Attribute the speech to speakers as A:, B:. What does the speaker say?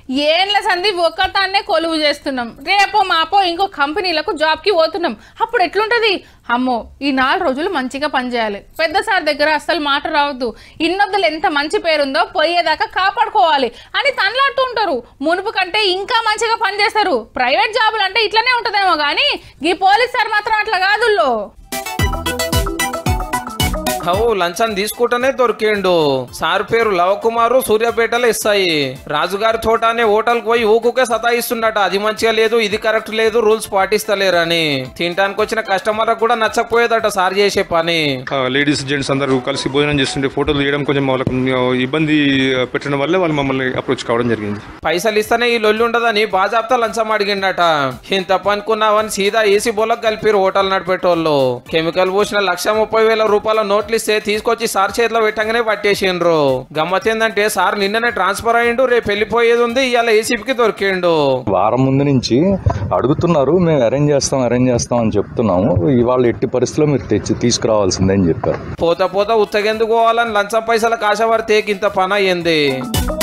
A: ఏండ్ల సంది ఒక్కతాన్నే కొలువు చేస్తున్నాం రేపో మాపో ఇంకో కంపెనీలకు జాబ్కి పోతున్నాం అప్పుడు ఎట్లుంటది అమ్మో ఈ నాలుగు రోజులు మంచిగా పనిచేయాలి పెద్ద సార్ దగ్గర అస్సలు మాట రావద్దు ఇన్నొద్దులు ఎంత మంచి పేరుందో పోయేదాకా కాపాడుకోవాలి అని తనలాడుతూ ఉంటారు మునుపు కంటే ఇంకా మంచిగా పనిచేస్తారు ప్రైవేట్ జాబులు అంటే ఇట్లనే ఉంటదేమో కానీ ఈ పోలీస్ సార్ మాత్రం అట్లా కాదుల్లో
B: అవు లంచం తీసుకుంటేనే దొరికిండు సార్ పేరు లవకుమారు సూర్యాపేటలో ఇస్తాయి రాజుగారి తోటనే హోటల్కి పోయి ఊకుకే సతాయిస్తుండట అది మంచిగా లేదు ఇది కరెక్ట్ లేదు రూల్స్ పాటిస్తలేరని తినడానికి వచ్చిన కస్టమర్లకు కూడా నచ్చకపోయేదట సార్ చేసే పని
C: లేడీస్ జెంట్స్ అందరూ కలిసి భోజనం చేస్తుంటే ఫోటోలు తీయడం కొంచెం వాళ్ళకు ఇబ్బంది పెట్టడం వల్ల వాళ్ళు మమ్మల్ని అప్రోచ్ కావడం జరిగింది
B: పైసలు ఇస్తేనే ఈ లొల్లి ఉండదని బాజాబ్తా లంచం అడిగిండట ఏం తప్ప అనుకున్నావని సీదా ఏసీ బోలకు కలిపిరు హోటల్ నడిపేటోళ్ళు కెమికల్ పూసిన లక్ష ముప్పై వేల రూపాయల నోట్లు ఇస్తే తీసుకొచ్చి సార్ చేతిలో పెట్టగానే పట్టేసిండ్రు గమ్మత్ ఏంటంటే సార్ నిన్ననే ట్రాన్స్ఫర్ అయ్యిండు రేపు వెళ్ళిపోయేది ఉంది ఇవాళ ఏసీపీకి దొరికిండు
D: వారం ముందు నుంచి అడుగుతున్నారు మేము అరేంజ్ చేస్తాం అరేంజ్ చేస్తాం అని చెప్తున్నాము ఇవాళ ఎట్టి పరిస్థితిలో మీరు తెచ్చి తీసుకురావాల్సిందే అని చెప్పారు
B: పోత పోత ఉత్తగెందుకు పోవాలని లంచం పైసల కాశ పడితే ఇంత పని అయ్యింది